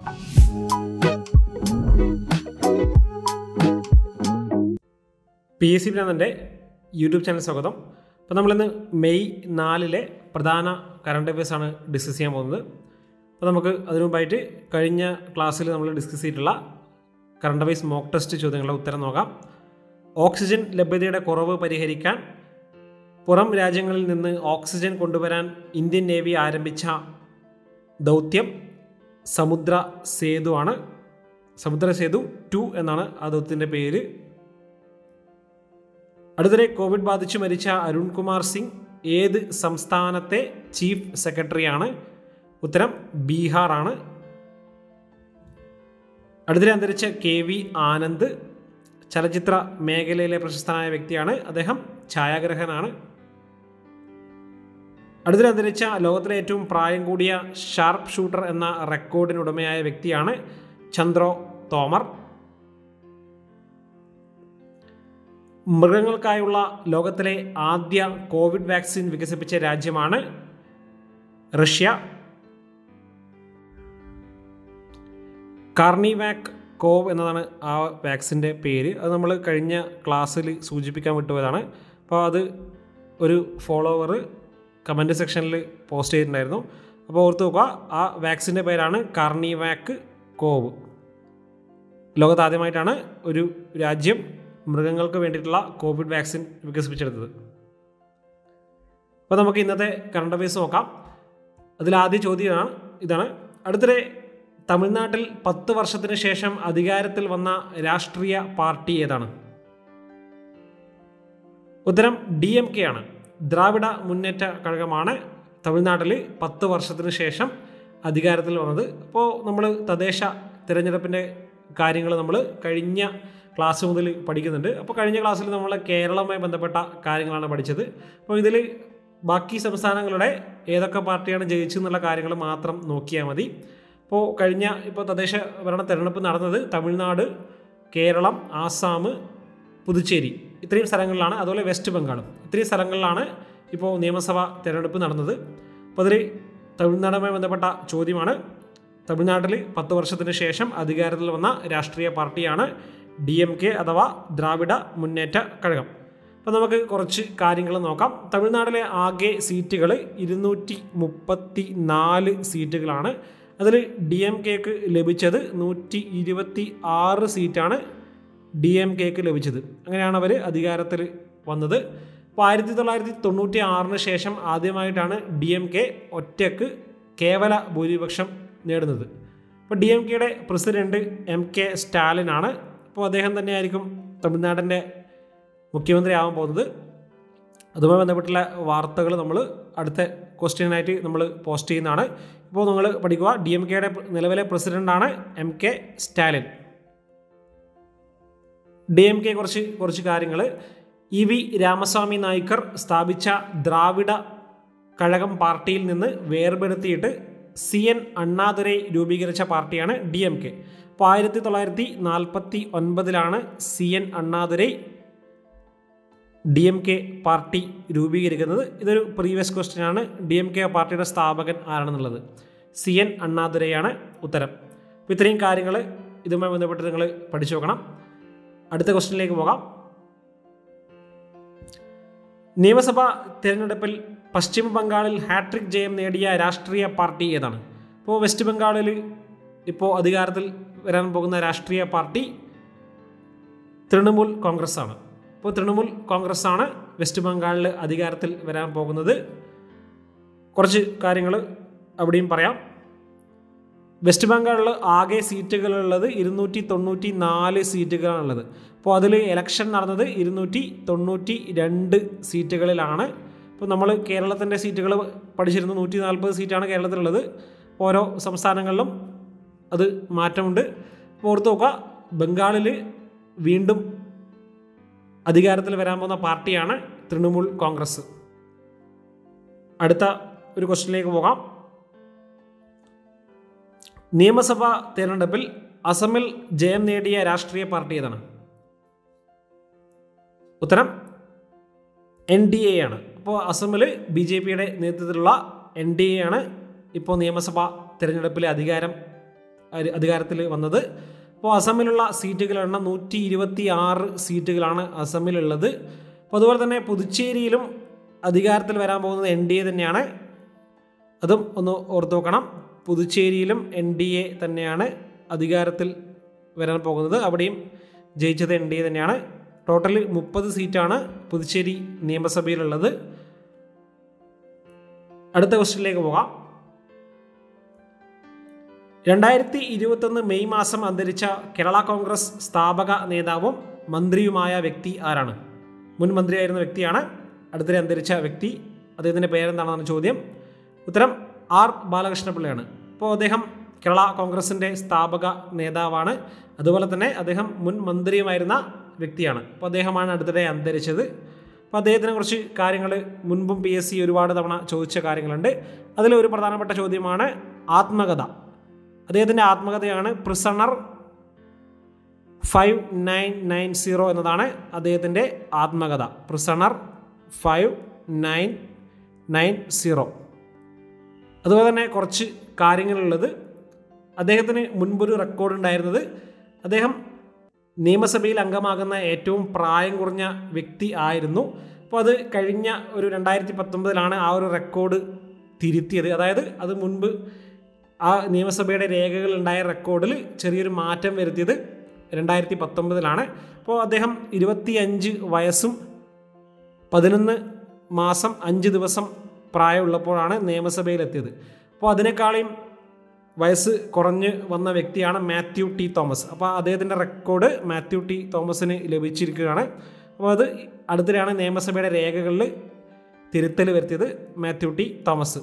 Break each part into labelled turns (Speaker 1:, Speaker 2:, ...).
Speaker 1: P S C പ്ലാനൻ്റെ YouTube channel സ്വാഗതം അപ്പോൾ നമ്മളിന്ന് മെയ് നാലിലെ പ്രധാന കറണ്ട് അഫയേഴ്സ് ആണ് ഡിസ്കസ് ചെയ്യാൻ പോകുന്നത് അപ്പോൾ നമുക്ക് അതിനു മുമ്പായിട്ട് കഴിഞ്ഞ ക്ലാസ്സിൽ നമ്മൾ ഡിസ്കസ് ചെയ്തിട്ടുള്ള കറണ്ട് അഫയേഴ്സ് മോക്ക് ടെസ്റ്റ് ചോദ്യങ്ങളുടെ ഉത്തരം നോക്കാം ഓക്സിജൻ ലഭ്യതയുടെ കുറവ് പരിഹരിക്കാൻ പുറം രാജ്യങ്ങളിൽ നിന്ന് ഓക്സിജൻ കൊണ്ടുവരാൻ ഇന്ത്യൻ നേവി ആരംഭിച്ച ദൗത്യം സമുദ്ര സേതു ആണ് സമുദ്ര സേതു ടു എന്നാണ് ആ ദൗത്യത്തിൻ്റെ പേര് അടുത്തിടെ കോവിഡ് ബാധിച്ചു മരിച്ച അരുൺകുമാർ സിംഗ് ഏത് സംസ്ഥാനത്തെ ചീഫ് സെക്രട്ടറിയാണ് ഉത്തരം ബീഹാർ ആണ് അടുത്തിടെ അന്തരിച്ച കെ വി ആനന്ദ് ചലച്ചിത്ര മേഖലയിലെ പ്രശസ്തനായ വ്യക്തിയാണ് അദ്ദേഹം ഛായാഗ്രഹനാണ് അടുത്തിടെ അന്തരിച്ച ലോകത്തിലെ ഏറ്റവും പ്രായം കൂടിയ ഷാർപ്പ് ഷൂട്ടർ എന്ന റെക്കോർഡിനുടമയായ വ്യക്തിയാണ് ചന്ദ്രോ തോമർ മൃഗങ്ങൾക്കായുള്ള ലോകത്തിലെ ആദ്യ കോവിഡ് വാക്സിൻ വികസിപ്പിച്ച രാജ്യമാണ് റഷ്യ കാർണിവാക് കോവ് എന്നതാണ് ആ വാക്സിൻ്റെ പേര് അത് നമ്മൾ കഴിഞ്ഞ ക്ലാസ്സിൽ സൂചിപ്പിക്കാൻ വിട്ടുപോയതാണ് അപ്പോൾ അത് ഒരു ഫോളോവർ കമൻറ്റ് സെക്ഷനിൽ പോസ്റ്റ് ചെയ്തിട്ടുണ്ടായിരുന്നു അപ്പോൾ ഓർത്ത് നോക്കുക ആ വാക്സിൻ്റെ പേരാണ് കാർണിവാക്ക് കോവ് ലോകത്ത് ആദ്യമായിട്ടാണ് ഒരു രാജ്യം മൃഗങ്ങൾക്ക് വേണ്ടിയിട്ടുള്ള കോവിഡ് വാക്സിൻ വികസിപ്പിച്ചെടുത്തത് അപ്പോൾ നമുക്ക് ഇന്നത്തെ കറണ്ട് അഫയേഴ്സ് നോക്കാം അതിൽ ആദ്യ ചോദ്യമാണ് ഇതാണ് അടുത്തിടെ തമിഴ്നാട്ടിൽ പത്ത് വർഷത്തിന് ശേഷം അധികാരത്തിൽ വന്ന രാഷ്ട്രീയ പാർട്ടി ഏതാണ് ഉത്തരം ഡി എം കെ ആണ് ദ്രാവിഡ മുന്നേറ്റ കഴകമാണ് തമിഴ്നാട്ടിൽ പത്ത് വർഷത്തിന് ശേഷം അധികാരത്തിൽ വന്നത് അപ്പോൾ നമ്മൾ തദ്ദേശ തിരഞ്ഞെടുപ്പിൻ്റെ കാര്യങ്ങൾ നമ്മൾ കഴിഞ്ഞ ക്ലാസ് മുതൽ പഠിക്കുന്നുണ്ട് അപ്പോൾ കഴിഞ്ഞ ക്ലാസ്സിൽ നമ്മൾ കേരളവുമായി ബന്ധപ്പെട്ട കാര്യങ്ങളാണ് പഠിച്ചത് അപ്പോൾ ഇതിൽ ബാക്കി സംസ്ഥാനങ്ങളുടെ ഏതൊക്കെ പാർട്ടിയാണ് ജയിച്ചെന്നുള്ള കാര്യങ്ങൾ മാത്രം നോക്കിയാൽ മതി അപ്പോൾ കഴിഞ്ഞ ഇപ്പോൾ തദ്ദേശ ഭരണ തെരഞ്ഞെടുപ്പ് നടന്നത് തമിഴ്നാട് കേരളം ആസാം പുതുച്ചേരി ഇത്രയും സ്ഥലങ്ങളിലാണ് അതുപോലെ വെസ്റ്റ് ബംഗാളും ഇത്രയും സ്ഥലങ്ങളിലാണ് ഇപ്പോൾ നിയമസഭാ തിരഞ്ഞെടുപ്പ് നടന്നത് അപ്പോൾ അതിൽ തമിഴ്നാടുമായി ബന്ധപ്പെട്ട ചോദ്യമാണ് തമിഴ്നാട്ടിൽ പത്ത് വർഷത്തിന് ശേഷം അധികാരത്തിൽ വന്ന രാഷ്ട്രീയ പാർട്ടിയാണ് ഡി എം കെ അഥവാ ദ്രാവിഡ മുന്നേറ്റ കഴകം അപ്പോൾ നമുക്ക് കുറച്ച് കാര്യങ്ങൾ നോക്കാം തമിഴ്നാട്ടിലെ ആകെ സീറ്റുകൾ ഇരുന്നൂറ്റി മുപ്പത്തി നാല് സീറ്റുകളാണ് അതിൽ ഡി എം കെക്ക് ലഭിച്ചത് നൂറ്റി ഇരുപത്തി ആറ് സീറ്റാണ് ഡി എം കെക്ക് ലഭിച്ചത് അങ്ങനെയാണ് അവർ അധികാരത്തിൽ വന്നത് അപ്പോൾ ആയിരത്തി തൊള്ളായിരത്തി തൊണ്ണൂറ്റി ആറിന് ശേഷം ആദ്യമായിട്ടാണ് ഡി എം കെ ഒറ്റക്ക് കേവല ഭൂരിപക്ഷം നേടുന്നത് അപ്പോൾ ഡി എം കെയുടെ പ്രസിഡന്റ് എം കെ സ്റ്റാലിൻ ആണ് അപ്പോൾ അദ്ദേഹം തന്നെയായിരിക്കും തമിഴ്നാടിൻ്റെ മുഖ്യമന്ത്രി ആവാൻ പോകുന്നത് അതുമായി ബന്ധപ്പെട്ടുള്ള വാർത്തകൾ നമ്മൾ അടുത്ത ക്വസ്റ്റ്യനായിട്ട് നമ്മൾ പോസ്റ്റ് ചെയ്യുന്നതാണ് ഇപ്പോൾ നിങ്ങൾ പഠിക്കുക ഡി എം കെയുടെ നിലവിലെ പ്രസിഡൻ്റാണ് M K Stalin D M K കുറച്ച് കുറച്ച് കാര്യങ്ങൾ ഇ വി രാമസ്വാമി നായ്ക്കർ സ്ഥാപിച്ച ദ്രാവിഡ കഴകം പാർട്ടിയിൽ നിന്ന് വേർപെടുത്തിയിട്ട് സി എൻ അണ്ണാദുരൈ രൂപീകരിച്ച പാർട്ടിയാണ് ഡി എം കെ അപ്പോൾ ആയിരത്തി തൊള്ളായിരത്തി നാൽപ്പത്തി ഒൻപതിലാണ് C N Annadurai D M K party രൂപീകരിക്കുന്നത് ഇതൊരു പ്രീവിയസ് ക്വസ്റ്റ്യൻ ആണ് ഡി എം കെ പാർട്ടിയുടെ സ്ഥാപകൻ ആരാണെന്നുള്ളത് സി എൻ അണ്ണാദുരൈയാണ് ഉത്തരം അപ്പോൾ ഇത്രയും കാര്യങ്ങൾ ഇതുമായി ബന്ധപ്പെട്ട് നിങ്ങൾ പഠിച്ചു നോക്കണം അടുത്ത ക്വസ്റ്റ്യനിലേക്ക് പോകാം നിയമസഭാ തിരഞ്ഞെടുപ്പിൽ പശ്ചിമ ബംഗാളിൽ ഹാട്രിക് ജയം നേടിയ രാഷ്ട്രീയ പാർട്ടി ഏതാണ് ഇപ്പോൾ വെസ്റ്റ് ബംഗാളിൽ ഇപ്പോൾ അധികാരത്തിൽ വരാൻ പോകുന്ന രാഷ്ട്രീയ പാർട്ടി തൃണമൂൽ കോൺഗ്രസ് ആണ് ഇപ്പോൾ തൃണമൂൽ കോൺഗ്രസ് ആണ് വെസ്റ്റ് ബംഗാളിൽ അധികാരത്തിൽ വരാൻ പോകുന്നത് കുറച്ച് കാര്യങ്ങൾ അവിടെയും പറയാം വെസ്റ്റ് ബംഗാളിൽ ആകെ സീറ്റുകളുള്ളത് ഇരുന്നൂറ്റി തൊണ്ണൂറ്റി നാല് സീറ്റുകളാണുള്ളത് അപ്പോൾ അതിൽ ഇലക്ഷൻ നടന്നത് ഇരുന്നൂറ്റി തൊണ്ണൂറ്റി രണ്ട് സീറ്റുകളിലാണ് ഇപ്പോൾ നമ്മൾ കേരളത്തിൻ്റെ സീറ്റുകൾ പഠിച്ചിരുന്നു നൂറ്റി നാൽപ്പത് സീറ്റാണ് കേരളത്തിലുള്ളത് ഓരോ സംസ്ഥാനങ്ങളിലും അത് മാറ്റമുണ്ട് അപ്പോൾ ഓർത്ത് നോക്കുക ബംഗാളിൽ വീണ്ടും അധികാരത്തിൽ വരാൻ പോകുന്ന പാർട്ടിയാണ് തൃണമൂൽ കോൺഗ്രസ് അടുത്ത ഒരു ക്വസ്റ്റ്യനിലേക്ക് പോകാം നിയമസഭാ തിരഞ്ഞെടുപ്പിൽ അസമിൽ ജയം നേടിയ രാഷ്ട്രീയ പാർട്ടി ഏതാണ് ഉത്തരം എൻ ഡി എ ആണ് അപ്പോൾ അസമിൽ ബി ജെ പിയുടെ നേതൃത്വത്തിലുള്ള എൻ ഡി എ ആണ് ഇപ്പോൾ നിയമസഭാ തിരഞ്ഞെടുപ്പിലെ അധികാരം അരി- അധികാരത്തിൽ വന്നത് അപ്പോൾ അസമിലുള്ള സീറ്റുകളുടെ എണ്ണം നൂറ്റി ഇരുപത്തി ആറ് സീറ്റുകളാണ് അസമിലുള്ളത് അപ്പോൾ അതുപോലെ തന്നെ പുതുച്ചേരിയിലും അധികാരത്തിൽ വരാൻ പോകുന്നത് എൻ ഡി എ തന്നെയാണ് അതും ഒന്ന് ഓർത്ത് നോക്കണം പുതുച്ചേരിയിലും എൻ ഡി എ തന്നെയാണ് അധികാരത്തിൽ വരാൻ പോകുന്നത് അവിടെയും ജയിച്ചത് എൻ ഡി എ തന്നെയാണ് ടോട്ടൽ മുപ്പത് സീറ്റാണ് പുതുച്ചേരി നിയമസഭയിലുള്ളത് അടുത്ത ക്വസ്റ്റ്യനിലേക്ക് പോകാം രണ്ടായിരത്തി ഇരുപത്തൊന്ന് മെയ് മാസം അന്തരിച്ച കേരള കോൺഗ്രസ് സ്ഥാപക നേതാവും മന്ത്രിയുമായ വ്യക്തി ആരാണ് മുൻ മന്ത്രിയായിരുന്ന വ്യക്തിയാണ് അടുത്തിടെ അന്തരിച്ച വ്യക്തി അദ്ദേഹത്തിൻ്റെ പേരെന്താണെന്നാണ് ചോദ്യം ഉത്തരം ആർ ബാലകൃഷ്ണപിള്ളയാണ് അപ്പോൾ അദ്ദേഹം കേരള കോൺഗ്രസിൻ്റെ സ്ഥാപക നേതാവാണ് അതുപോലെ തന്നെ അദ്ദേഹം മുൻ മന്ത്രിയുമായിരുന്ന വ്യക്തിയാണ് അപ്പോൾ അദ്ദേഹമാണ് അടുത്തിടെ അന്തരിച്ചത് അപ്പോൾ അദ്ദേഹത്തിനെ കുറിച്ച് കാര്യങ്ങൾ മുൻപും പി എസ് സി ഒരുപാട് തവണ ചോദിച്ച കാര്യങ്ങളുണ്ട് അതിൽ ഒരു പ്രധാനപ്പെട്ട ചോദ്യമാണ് ആത്മകഥ അദ്ദേഹത്തിൻ്റെ ആത്മകഥയാണ് prisoner five nine nine zero എന്നതാണ് അദ്ദേഹത്തിൻ്റെ ആത്മകഥ prisoner five nine nine zero അതുപോലെ തന്നെ കുറച്ച് കാര്യങ്ങളുള്ളത് അദ്ദേഹത്തിന് മുൻപൊരു റെക്കോർഡ് ഉണ്ടായിരുന്നത് അദ്ദേഹം നിയമസഭയിൽ അംഗമാകുന്ന ഏറ്റവും പ്രായം കുറഞ്ഞ വ്യക്തി ആയിരുന്നു അപ്പോൾ അത് കഴിഞ്ഞ ഒരു രണ്ടായിരത്തി പത്തൊമ്പതിലാണ് ആ ഒരു റെക്കോർഡ് തിരുത്തിയത് അതായത് അത് മുൻപ് ആ നിയമസഭയുടെ രേഖകൾ ഉണ്ടായ റെക്കോർഡിൽ ചെറിയൊരു മാറ്റം വരുത്തിയത് രണ്ടായിരത്തി പത്തൊമ്പതിലാണ് അപ്പോൾ അദ്ദേഹം ഇരുപത്തിയഞ്ച് വയസ്സും പതിനൊന്ന് മാസം അഞ്ച് ദിവസം പ്രായമുള്ളപ്പോഴാണ് നിയമസഭയിലെത്തിയത് അപ്പോൾ അതിനേക്കാളും വയസ്സ് കുറഞ്ഞ് വന്ന വ്യക്തിയാണ് മാത്യു ടി തോമസ് അപ്പോൾ അദ്ദേഹത്തിൻ്റെ റെക്കോർഡ് മാത്യു ടി തോമസിന് ലഭിച്ചിരിക്കുകയാണ് അപ്പോൾ അത് അടുത്തിടെയാണ് നിയമസഭയുടെ രേഖകളിൽ തിരുത്തൽ വരുത്തിയത് മാത്യു ടി തോമസ്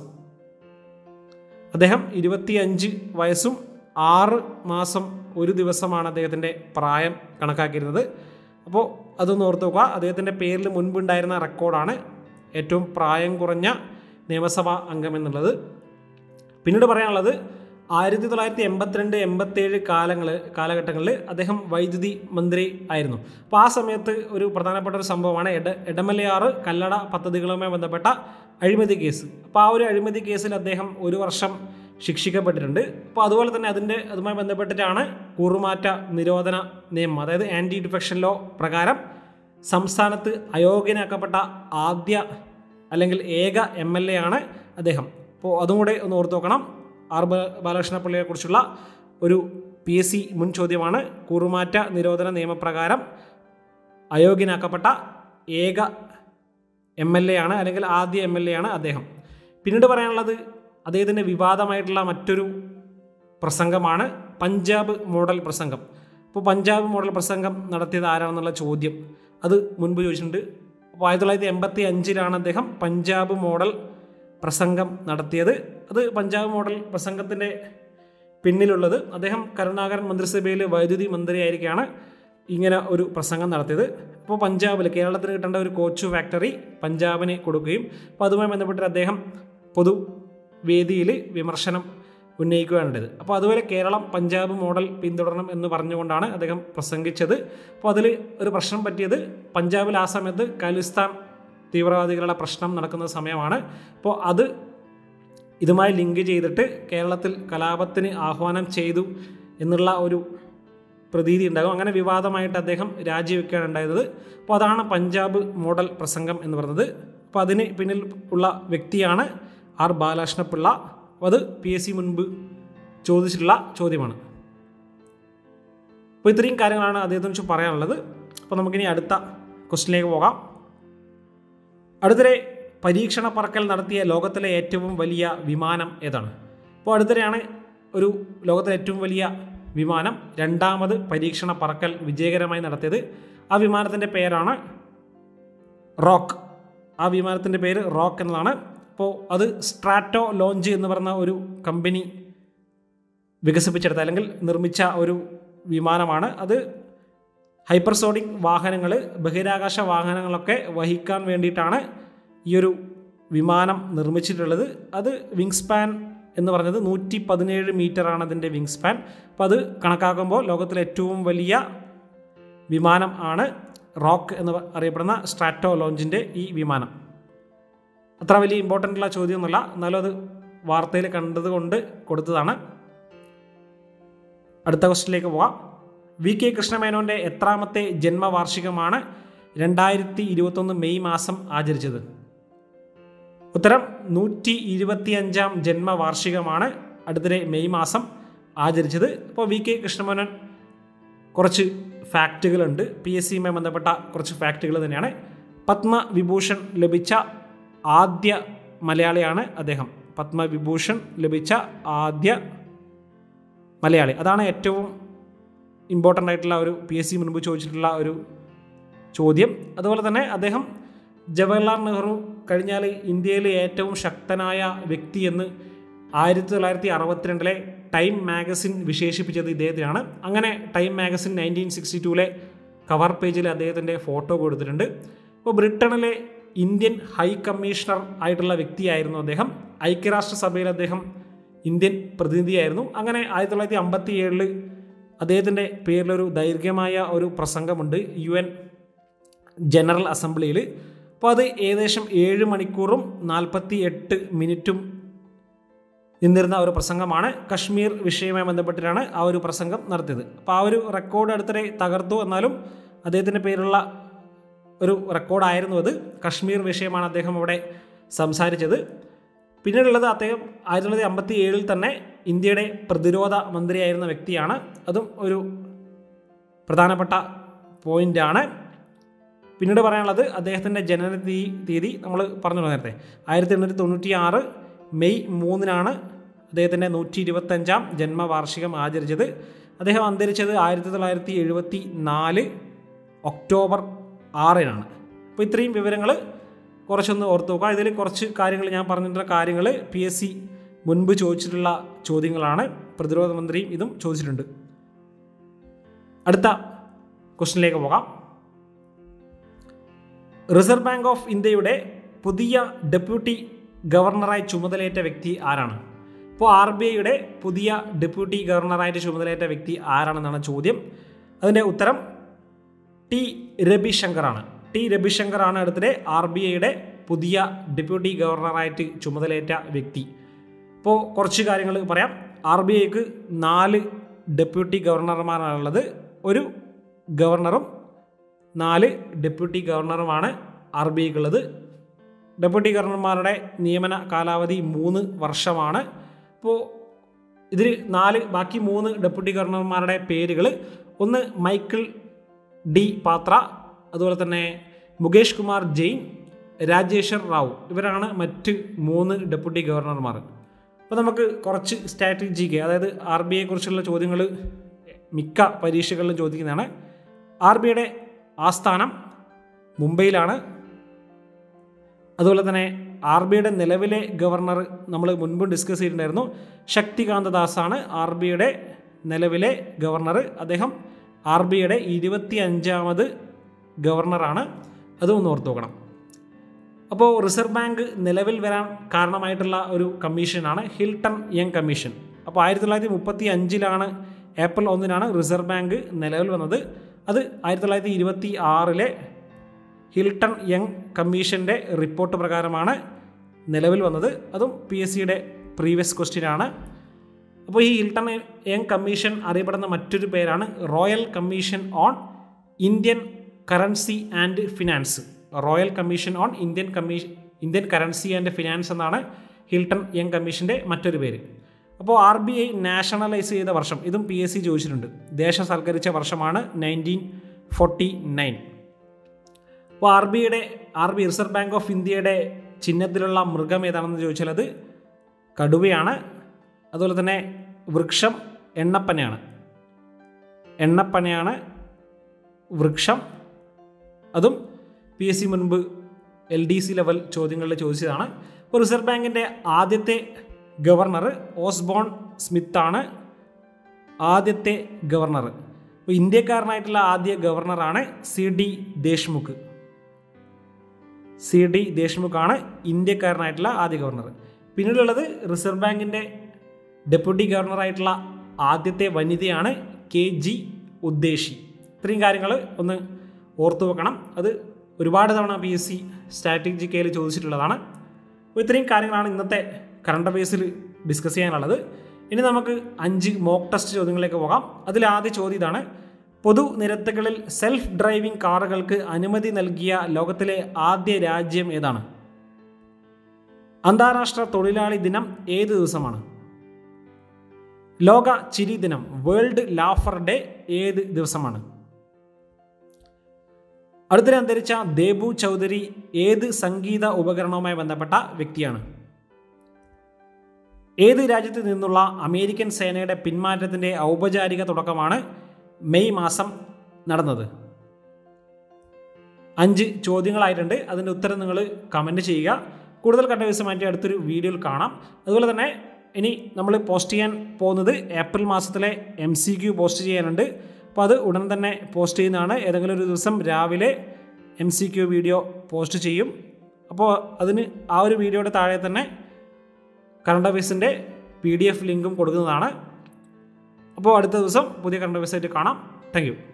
Speaker 1: അദ്ദേഹം ഇരുപത്തിയഞ്ച് വയസ്സും ആറ് മാസം ഒരു ദിവസമാണ് അദ്ദേഹത്തിൻ്റെ പ്രായം കണക്കാക്കിയിരുന്നത് അപ്പോൾ അതൊന്ന് ഓർത്ത് നോക്കുക അദ്ദേഹത്തിൻ്റെ പേരിൽ മുൻപുണ്ടായിരുന്ന റെക്കോർഡാണ് ഏറ്റവും പ്രായം കുറഞ്ഞ നിയമസഭാ അംഗം എന്നുള്ളത് പിന്നീട് പറയാനുള്ളത് ആയിരത്തി തൊള്ളായിരത്തി എൺപത്തിരണ്ട് എൺപത്തേഴ് കാലങ്ങൾ കാലഘട്ടങ്ങളിൽ അദ്ദേഹം വൈദ്യുതി മന്ത്രി ആയിരുന്നു അപ്പോൾ ആ സമയത്ത് ഒരു പ്രധാനപ്പെട്ട ഒരു സംഭവമാണ് എട എടമലയാറ് കല്ലട പദ്ധതികളുമായി ബന്ധപ്പെട്ട അഴിമതി കേസ് അപ്പോൾ ആ ഒരു അഴിമതി കേസിൽ അദ്ദേഹം ഒരു വർഷം ശിക്ഷിക്കപ്പെട്ടിട്ടുണ്ട് അപ്പോൾ അതുപോലെ തന്നെ അതിൻ്റെ അതുമായി ബന്ധപ്പെട്ടിട്ടാണ് കൂറുമാറ്റ നിരോധന നിയമം അതായത് ആൻറ്റി ഡിഫെക്ഷൻ ലോ പ്രകാരം സംസ്ഥാനത്ത് അയോഗ്യനാക്കപ്പെട്ട ആദ്യ അല്ലെങ്കിൽ ഏക എം എൽ എ ആണ് അദ്ദേഹം അപ്പോൾ അതും കൂടെ ഒന്ന് ഓർത്ത് നോക്കണം ആർ ബ- ബാലകൃഷ്ണപിള്ളയെ കുറിച്ചുള്ള ഒരു പി എസ് സി മുൻ ചോദ്യമാണ് കൂറുമാറ്റ നിരോധന നിയമപ്രകാരം അയോഗ്യനാക്കപ്പെട്ട ഏക എം എൽ എ ആണ് അല്ലെങ്കിൽ ആദ്യ എം എൽ എ ആണ് അദ്ദേഹം പിന്നീട് പറയാനുള്ളത് അദ്ദേഹത്തിൻ്റെ വിവാദമായിട്ടുള്ള മറ്റൊരു പ്രസംഗമാണ് പഞ്ചാബ് മോഡൽ പ്രസംഗം അപ്പോൾ പഞ്ചാബ് മോഡൽ പ്രസംഗം നടത്തിയത് ആരാണെന്നുള്ള ചോദ്യം അത് മുൻപ് ചോദിച്ചിട്ടുണ്ട് അപ്പോൾ ആയിരത്തി തൊള്ളായിരത്തി എൺപത്തി അഞ്ചിലാണ് അദ്ദേഹം പഞ്ചാബ് മോഡൽ പ്രസംഗം നടത്തിയത് അത് പഞ്ചാബ് മോഡൽ പ്രസംഗത്തിൻ്റെ പിന്നിലുള്ളത് അദ്ദേഹം കരുണാകരൻ മന്ത്രിസഭയിൽ വൈദ്യുതി മന്ത്രിയായിരിക്കുകയാണ് ഇങ്ങനെ ഒരു പ്രസംഗം നടത്തിയത് അപ്പോൾ പഞ്ചാബിൽ കേരളത്തിന് കിട്ടേണ്ട ഒരു കോച്ച് ഫാക്ടറി പഞ്ചാബിന് കൊടുക്കുകയും അപ്പോൾ അതുമായി ബന്ധപ്പെട്ട് അദ്ദേഹം പൊതു വേദിയിൽ വിമർശനം ഉന്നയിക്കുകയാണുണ്ടായത് അപ്പോൾ അതുപോലെ കേരളം പഞ്ചാബ് മോഡൽ പിന്തുടരണം എന്ന് പറഞ്ഞുകൊണ്ടാണ് അദ്ദേഹം പ്രസംഗിച്ചത് അപ്പോൾ അതിൽ ഒരു പ്രശ്നം പറ്റിയത് പഞ്ചാബിൽ ആ സമയത്ത് ഖാലിസ്ഥാൻ തീവ്രവാദികളുടെ പ്രശ്നം നടക്കുന്ന സമയമാണ് അപ്പോൾ അത് ഇതുമായി ലിങ്ക് ചെയ്തിട്ട് കേരളത്തിൽ കലാപത്തിന് ആഹ്വാനം ചെയ്തു എന്നുള്ള ഒരു പ്രതീതി ഉണ്ടാകും അങ്ങനെ വിവാദമായിട്ട് അദ്ദേഹം രാജിവെക്കുകയാണ് ഉണ്ടായത് അപ്പോൾ അതാണ് പഞ്ചാബ് മോഡൽ പ്രസംഗം എന്ന് പറയുന്നത് അപ്പോൾ അതിന് പിന്നിൽ ഉള്ള വ്യക്തിയാണ് ആർ ബാലകൃഷ്ണപിള്ള അപ്പോൾ അത് പി എസ് സി മുൻപ് ചോദിച്ചിട്ടുള്ള ചോദ്യമാണ് അപ്പോൾ ഇത്രയും കാര്യങ്ങളാണ് അദ്ദേഹത്തെ കുറിച്ച് പറയാനുള്ളത് അപ്പോൾ നമുക്കിനി അടുത്ത ക്വസ്റ്റിനിലേക്ക് പോകാം അടുത്തിടെ പരീക്ഷണ പറക്കൽ നടത്തിയ ലോകത്തിലെ ഏറ്റവും വലിയ വിമാനം ഏതാണ് അപ്പോൾ അടുത്തിടെയാണ് ഒരു ലോകത്തിലെ ഏറ്റവും വലിയ വിമാനം രണ്ടാമത് പരീക്ഷണ പറക്കൽ വിജയകരമായി നടത്തിയത് ആ വിമാനത്തിൻ്റെ പേരാണ് റോക്ക് ആ വിമാനത്തിൻ്റെ പേര് റോക്ക് എന്നതാണ് അപ്പോൾ അത് സ്ട്രാറ്റോ ലോഞ്ച് എന്ന് പറഞ്ഞ ഒരു കമ്പനി വികസിപ്പിച്ചെടുത്ത അല്ലെങ്കിൽ നിർമ്മിച്ച ഒരു വിമാനമാണ് അത് ഹൈപ്പർസോണിക് വാഹനങ്ങൾ ബഹിരാകാശ വാഹനങ്ങളൊക്കെ വഹിക്കാൻ വേണ്ടിയിട്ടാണ് ഈ ഒരു വിമാനം നിർമ്മിച്ചിട്ടുള്ളത് അത് വിങ് സ്പാൻ എന്ന് പറഞ്ഞത് നൂറ്റി പതിനേഴ് മീറ്ററാണ് അതിൻ്റെ വിങ് സ്പാൻ അപ്പോൾ അത് കണക്കാക്കുമ്പോൾ ലോകത്തിലെ ഏറ്റവും വലിയ വിമാനം ആണ് റോക്ക് എന്ന് അറിയപ്പെടുന്ന സ്ട്രാറ്റോ ലോഞ്ചിൻ്റെ ഈ വിമാനം അത്ര വലിയ ഇമ്പോർട്ടൻ്റ് ഉള്ള ചോദ്യമൊന്നുമല്ല എന്നാലും അത് വാർത്തയിൽ കണ്ടതുകൊണ്ട് കൊടുത്തതാണ് അടുത്ത ക്വസ്റ്റിലേക്ക് പോവാം വി കെ കൃഷ്ണമേനോൻ്റെ എത്രാമത്തെ ജന്മവാർഷികമാണ് രണ്ടായിരത്തി ഇരുപത്തൊന്ന് മെയ് മാസം ആചരിച്ചത് ഉത്തരം നൂറ്റി ഇരുപത്തിയഞ്ചാം ജന്മവാർഷികമാണ് അടുത്തിടെ മെയ് മാസം ആചരിച്ചത് അപ്പോൾ വി കെ കൃഷ്ണമേനോൻ കുറച്ച് ഫാക്റ്റുകളുണ്ട് പി എസ് സിയുമായി ബന്ധപ്പെട്ട കുറച്ച് ഫാക്റ്റുകൾ തന്നെയാണ് പത്മവിഭൂഷൺ ലഭിച്ച ആദ്യ മലയാളിയാണ് അദ്ദേഹം പത്മവിഭൂഷൺ ലഭിച്ച ആദ്യ മലയാളി അതാണ് ഏറ്റവും ഇമ്പോർട്ടൻ്റ് ആയിട്ടുള്ള ഒരു പി എസ് സി മുൻപ് ചോദിച്ചിട്ടുള്ള ഒരു ചോദ്യം അതുപോലെ തന്നെ അദ്ദേഹം ജവഹർലാൽ നെഹ്റു കഴിഞ്ഞാൽ ഇന്ത്യയിലെ ഏറ്റവും ശക്തനായ വ്യക്തി എന്ന് ആയിരത്തി തൊള്ളായിരത്തി അറുപത്തിരണ്ടിലെ ടൈം മാഗസിൻ വിശേഷിപ്പിച്ചത് ഇദ്ദേഹത്തിനാണ് അങ്ങനെ ടൈം മാഗസിൻ നയൻറ്റീൻ സിക്സ്റ്റി ടൂലെ കവർ പേജിൽ അദ്ദേഹത്തിൻ്റെ ഫോട്ടോ കൊടുത്തിട്ടുണ്ട് ഇപ്പോൾ ബ്രിട്ടനിലെ ഇന്ത്യൻ ഹൈ കമ്മീഷണർ ആയിട്ടുള്ള വ്യക്തിയായിരുന്നു അദ്ദേഹം ഐക്യരാഷ്ട്രസഭയിൽ അദ്ദേഹം ഇന്ത്യൻ പ്രതിനിധിയായിരുന്നു അങ്ങനെ ആയിരത്തി തൊള്ളായിരത്തി അമ്പത്തി ഏഴിൽ അദ്ദേഹത്തിൻ്റെ പേരിലൊരു ദൈർഘ്യമായ ഒരു പ്രസംഗമുണ്ട് യു എൻ ജനറൽ അസംബ്ലിയിൽ അപ്പോൾ അത് ഏകദേശം ഏഴ് മണിക്കൂറും നാൽപ്പത്തി എട്ട് മിനിറ്റും നിന്നിരുന്ന ഒരു പ്രസംഗമാണ് കശ്മീർ വിഷയവുമായി ബന്ധപ്പെട്ടിട്ടാണ് ആ ഒരു പ്രസംഗം നടത്തിയത് അപ്പോൾ ആ ഒരു റെക്കോർഡ് അടുത്തിടെ തകർത്തു എന്നാലും അദ്ദേഹത്തിൻ്റെ പേരുള്ള ഒരു റെക്കോർഡായിരുന്നു അത് കശ്മീർ വിഷയമാണ് അദ്ദേഹം അവിടെ സംസാരിച്ചത് പിന്നീടുള്ളത് അദ്ദേഹം ആയിരത്തി തൊള്ളായിരത്തി അമ്പത്തി ഏഴിൽ തന്നെ ഇന്ത്യയുടെ പ്രതിരോധ മന്ത്രിയായിരുന്ന വ്യക്തിയാണ് അതും ഒരു പ്രധാനപ്പെട്ട പോയിൻ്റാണ് പിന്നീട് പറയാനുള്ളത് അദ്ദേഹത്തിൻ്റെ ജനന തീ- തീയതി നമ്മൾ പറഞ്ഞു നേരത്തെ ആയിരത്തി എണ്ണൂറ്റി തൊണ്ണൂറ്റി ആറ് മെയ് മൂന്നിനാണ് അദ്ദേഹത്തിൻ്റെ നൂറ്റി ഇരുപത്തഞ്ചാം ജന്മവാർഷികം ആചരിച്ചത് അദ്ദേഹം അന്തരിച്ചത് ആയിരത്തി തൊള്ളായിരത്തി എഴുപത്തി നാല് ഒക്ടോബർ ആറിനാണ് അപ്പോൾ ഇത്രയും വിവരങ്ങൾ കുറച്ചൊന്ന് ഓർത്ത് നോക്കുക ഇതിൽ കുറച്ച് കാര്യങ്ങൾ ഞാൻ പറഞ്ഞിട്ടുള്ള കാര്യങ്ങൾ പി എസ് സി മുൻപ് ചോദിച്ചിട്ടുള്ള ചോദ്യങ്ങളാണ് പ്രതിരോധ മന്ത്രിയും ഇതും ചോദിച്ചിട്ടുണ്ട് അടുത്ത ക്വസ്റ്റിനിലേക്ക് പോകാം റിസർവ് ബാങ്ക് ഓഫ് ഇന്ത്യയുടെ പുതിയ ഡെപ്യൂട്ടി ഗവർണറായി ചുമതലയേറ്റ വ്യക്തി ആരാണ് ഇപ്പോൾ ആർ ബി ഐയുടെ പുതിയ ഡെപ്യൂട്ടി ഗവർണറായിട്ട് ചുമതലയേറ്റ വ്യക്തി ആരാണെന്നാണ് ചോദ്യം അതിൻ്റെ ഉത്തരം ടി രവിശങ്കറാണ് ടി രവിശങ്കറാണ് അടുത്തിടെ ആർ ബി ഐയുടെ പുതിയ ഡെപ്യൂട്ടി ഗവർണറായിട്ട് ചുമതലയേറ്റ വ്യക്തി ഇപ്പോൾ കുറച്ച് കാര്യങ്ങൾ പറയാം ആർ ബി ഐക്ക് നാല് ഡെപ്യൂട്ടി ഗവർണർമാരാണുള്ളത് ഒരു ഗവർണറും നാല് ഡെപ്യൂട്ടി ഗവർണറുമാണ് ആർ ബി ഐക്കുള്ളത് ഡെപ്യൂട്ടി ഗവർണർമാരുടെ നിയമന കാലാവധി മൂന്ന് വർഷമാണ് അപ്പോൾ ഇതിൽ നാല് ബാക്കി മൂന്ന് ഡെപ്യൂട്ടി ഗവർണർമാരുടെ പേരുകൾ ഒന്ന് മൈക്കിൾ ഡി പാത്ര അതുപോലെ തന്നെ മുകേഷ് കുമാർ ജെയിൻ രാജേശ്വർ റാവു ഇവരാണ് മറ്റ് മൂന്ന് ഡെപ്യൂട്ടി ഗവർണർമാർ അപ്പോൾ നമുക്ക് കുറച്ച് സ്ട്രാറ്റജിക്ക് അതായത് ആർ ബി ഐയെ കുറിച്ചുള്ള ചോദ്യങ്ങൾ മിക്ക പരീക്ഷകളിലും ചോദിക്കുന്നതാണ് ആർ ബി ഐയുടെ ആസ്ഥാനം മുംബൈയിലാണ് അതുപോലെ തന്നെ ആർ ബി ഐയുടെ നിലവിലെ ഗവർണർ നമ്മൾ മുൻപ് ഡിസ്കസ് ചെയ്തിട്ടുണ്ടായിരുന്നു ശക്തികാന്ത ദാസാണ് ആർ ബി ഐയുടെ നിലവിലെ ഗവർണർ അദ്ദേഹം ആർ ബി ഐയുടെ ഇരുപത്തി അഞ്ചാമത് ഗവർണറാണ് അതും ഒന്ന് ഓർത്ത് നോക്കണം അപ്പോൾ റിസർവ് ബാങ്ക് നിലവിൽ വരാൻ കാരണമായിട്ടുള്ള ഒരു കമ്മീഷനാണ് ഹിൽട്ടൺ യങ് കമ്മീഷൻ അപ്പോൾ ആയിരത്തി തൊള്ളായിരത്തി മുപ്പത്തി അഞ്ചിലാണ് ഏപ്രിൽ ഒന്നിനാണ് റിസർവ് ബാങ്ക് നിലവിൽ വന്നത് അത് ആയിരത്തി തൊള്ളായിരത്തി ഇരുപത്തി ആറിലെ ഹിൽട്ടൺ യങ് കമ്മീഷൻ്റെ റിപ്പോർട്ട് പ്രകാരമാണ് നിലവിൽ വന്നത് അതും പി എസ് സിയുടെ പ്രീവിയസ് ക്വസ്റ്റ്യൻ ആണ് അപ്പോൾ ഈ ഹിൽട്ടൺ യങ് കമ്മീഷൻ അറിയപ്പെടുന്ന മറ്റൊരു പേരാണ് royal commission on Indian currency and finance royal commission on Indian commission Indian currency and finance എന്നാണ് ഹിൽട്ടൺ യങ് കമ്മീഷൻ്റെ മറ്റൊരു പേര് അപ്പോൾ ആർ ബി ഐ നാഷണലൈസ് ചെയ്ത വർഷം ഇതും പി എസ് സി ചോദിച്ചിട്ടുണ്ട് ദേശസൽക്കരിച്ച വർഷമാണ് നയൻറ്റീൻ ഫോർട്ടി നയൻ അപ്പോൾ ആർ ബി ഐയുടെ R B reserve bank of ഇന്ത്യയുടെ ചിഹ്നത്തിലുള്ള മൃഗം ഏതാണെന്ന് ചോദിച്ചാൽ അത് കടുവയാണ് അതുപോലെ തന്നെ വൃക്ഷം എണ്ണപ്പനയാണ് എണ്ണപ്പനയാണ് വൃക്ഷം അതും പി എസ് സി മുൻപ് എൽ ഡി സി ലെവൽ ചോദ്യങ്ങളിൽ ചോദിച്ചതാണ് ഇപ്പോൾ റിസർവ് ബാങ്കിൻ്റെ ആദ്യത്തെ ഗവർണർ ഓസ്ബോൺ സ്മിത്താണ് ആദ്യത്തെ ഗവർണർ അപ്പോൾ ഇന്ത്യക്കാരനായിട്ടുള്ള ആദ്യ ഗവർണറാണ് C D Deshmukh C D ദേശ്മുഖാണ് ഇന്ത്യക്കാരനായിട്ടുള്ള ആദ്യ ഗവർണർ പിന്നീടുള്ളത് റിസർവ് ബാങ്കിൻ്റെ ഡെപ്യൂട്ടി ഗവർണറായിട്ടുള്ള ആദ്യത്തെ വനിതയാണ് കെ ജി ഉദ്ദേശി ഇത്രയും കാര്യങ്ങൾ ഒന്ന് ഓർത്തു വെക്കണം അത് ഒരുപാട് തവണ പി എസ് സി സ്ട്രാറ്റജിക്കയിൽ ചോദിച്ചിട്ടുള്ളതാണ് അപ്പോൾ ഇത്രയും കാര്യങ്ങളാണ് ഇന്നത്തെ കറണ്ട് അഫയേഴ്സിൽ ഡിസ്കസ് ചെയ്യാനുള്ളത് ഇനി നമുക്ക് അഞ്ച് മോക്ക് ടെസ്റ്റ് ചോദ്യങ്ങളിലേക്ക് പോകാം അതിൽ ആദ്യ ചോദ്യം ഇതാണ് പൊതുനിരത്തുകളിൽ സെൽഫ് ഡ്രൈവിംഗ് കാറുകൾക്ക് അനുമതി നൽകിയ ലോകത്തിലെ ആദ്യ രാജ്യം ഏതാണ് അന്താരാഷ്ട്ര തൊഴിലാളി ദിനം ഏത് ദിവസമാണ് ലോക ചിരി ദിനം വേൾഡ് ലാഫർ ഡേ ഏത് ദിവസമാണ് അടുത്തിടെ അന്തരിച്ച ദേബു ചൗധരി ഏത് സംഗീത ഉപകരണവുമായി ബന്ധപ്പെട്ട വ്യക്തിയാണ് ഏത് രാജ്യത്ത് നിന്നുള്ള അമേരിക്കൻ സേനയുടെ പിന്മാറ്റത്തിൻ്റെ ഔപചാരിക തുടക്കമാണ് മെയ് മാസം നടന്നത് അഞ്ച് ചോദ്യങ്ങളായിട്ടുണ്ട് അതിൻ്റെ ഉത്തരം നിങ്ങൾ കമൻറ്റ് ചെയ്യുക കൂടുതൽ കണ്ടവ്യസമായിട്ട് അടുത്തൊരു വീഡിയോയിൽ കാണാം അതുപോലെ തന്നെ ഇനി നമ്മൾ പോസ്റ്റ് ചെയ്യാൻ പോകുന്നത് ഏപ്രിൽ മാസത്തിലെ എം സി ക്യു പോസ്റ്റ് ചെയ്യാനുണ്ട് അപ്പോൾ അത് ഉടൻ തന്നെ പോസ്റ്റ് ചെയ്യുന്നതാണ് ഏതെങ്കിലും ഒരു ദിവസം രാവിലെ M C Q video post ചെയ്യും അപ്പോൾ അതിന് ആ ഒരു വീഡിയോയുടെ താഴെ തന്നെ കറണ്ട് അഫയേഴ്സിൻ്റെ പി ഡി എഫ് ലിങ്കും കൊടുക്കുന്നതാണ് അപ്പോൾ അടുത്ത ദിവസം പുതിയ കറണ്ട് അഫയേഴ്സായിട്ട് കാണാം താങ്ക് യു